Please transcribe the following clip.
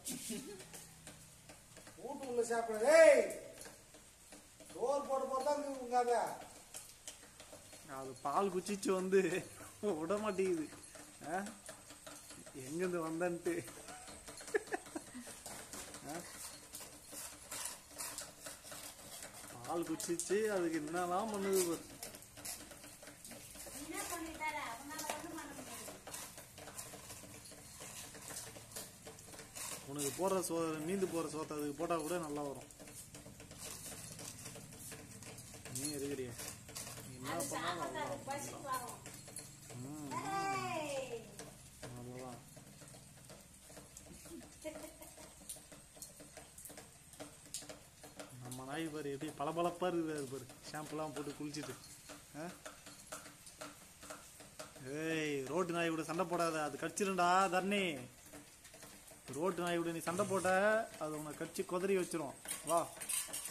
வீட்டுக்குள்ள சாப்பிட ஏய் சோறு போட்டு போட்டா உங்காத அது பால் குச்சிச்சு வந்து விட மாட்டேங்குது ஆ? எங்கிருந்து வந்தன்ட்டு ஆ? பால் குச்சிச்சு அதுக்கு என்னலாம் பண்ணுது பாரு. என்ன பண்ணிட்டாரு அவனால ஒண்ணும் பண்ண முடியாது உனக்கு போடுற சோ மீந்து போற சோத்தை அதுக்கு போட்டா கூட நல்லா வரும் நீ இருக்கிறிய நீ என்ன அது பண்ணாலும் சாப்பிட்டா அவ்வளவுதான். அது பசி வரும் ம், ஏய். அவ்வளவுதான் நம்ம நாய் பாரு எப்படி பளபளப்பா இருக்குது பாரு ஷாம்புலாம் போட்டு குளிச்சுட்டு ஆ? ஏய் ரோட்டு நாய் கூட சண்டை போடாத அது கடிச்சிரும்டா தர்ணி ரோட்டு நாய் கூட நீ சண்டை போட்ட அது உன்னை கடிச்சு குதறி வச்சிரும் வா